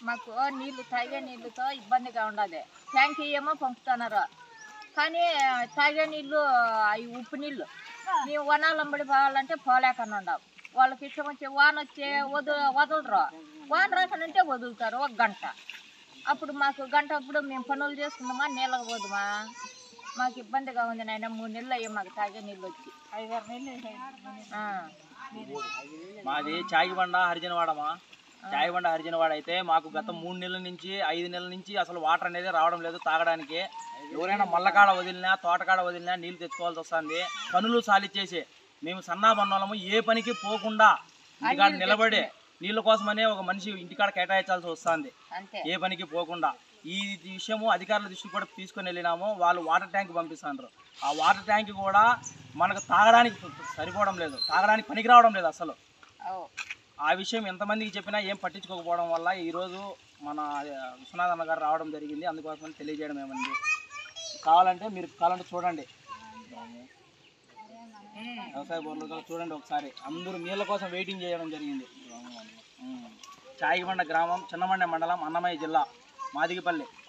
మాకు నీళ్లు తాగే నీళ్ళతో ఇబ్బందిగా ఉండదు ట్యాంక్ ఏమో పంపుతున్నారు కానీ తాగే నీళ్ళు అవి ఉప్పు నీళ్ళు మేము వనాలంబడి పోవాలంటే పోలేకుండా ఉండాం వాళ్ళకి ఇష్టం వచ్చే వాన వచ్చే వదు వదలరు వాన రాకనంటే వదులుతారు ఒక గంట అప్పుడు మాకు గంట అప్పుడు మేము పనులు చేసుకుందామా నీళ్ళకి పోదుమా మాకు ఇబ్బందిగా ఉంది నాయన మూడు నెలలు అయ్యాయి మాకు తాగే నీళ్ళు వచ్చి ఐదారు నెలలు ఆ. మాది చాగిబండ హరిజనవాడమా చాగిబండ హరిజనవాడ అయితే మాకు గత మూడు నెలల నుంచి ఐదు నెలల నుంచి అసలు వాటర్ అనేది రావడం లేదు తాగడానికి ఎవరైనా మల్లకాడ వదిలినా తోటకాడ వదిలినా నీళ్ళు తెచ్చుకోవాల్సి వస్తుంది పనులు సాలిచ్చేసి మేము సన్నాబన్నోళ్ళము ఏ పనికి పోకుండా ఇంటికాడ నిలబడి నీళ్ళ కోసమనే ఒక మనిషి ఇంటికాడ కేటాయించాల్సి వస్తుంది అంతే ఏ పనికి పోకుండా ఈ విషయము అధికారుల దృష్టికి కూడా తీసుకొని వెళ్ళినాము వాళ్ళు వాటర్ ట్యాంక్ పంపిస్తున్నారు ఆ వాటర్ ట్యాంక్ కూడా మనకు తాగడానికి సరిపోవడం లేదు తాగడానికి పనికి రావడం లేదు అసలు అవు. ఆ విషయం ఎంతమందికి చెప్పినా ఏం పట్టించుకోకపోవడం వల్ల ఈరోజు మన ఆ, విశ్వనాథ్ అన్న గారు రావడం జరిగింది అందుకోసమని తెలియజేయడం ఏమంది కావాలంటే మీరు కావాలంటే చూడండి వ్యవసాయ బోర్లు కూడా చూడండి ఒకసారి అందరూ నీళ్ళ కోసం వెయిటింగ్ చేయడం జరిగింది ఉమ్. చాయిగమండ గ్రామం చిన్నమండ మండలం అన్నమయ్య జిల్లా మాదిగిపల్లి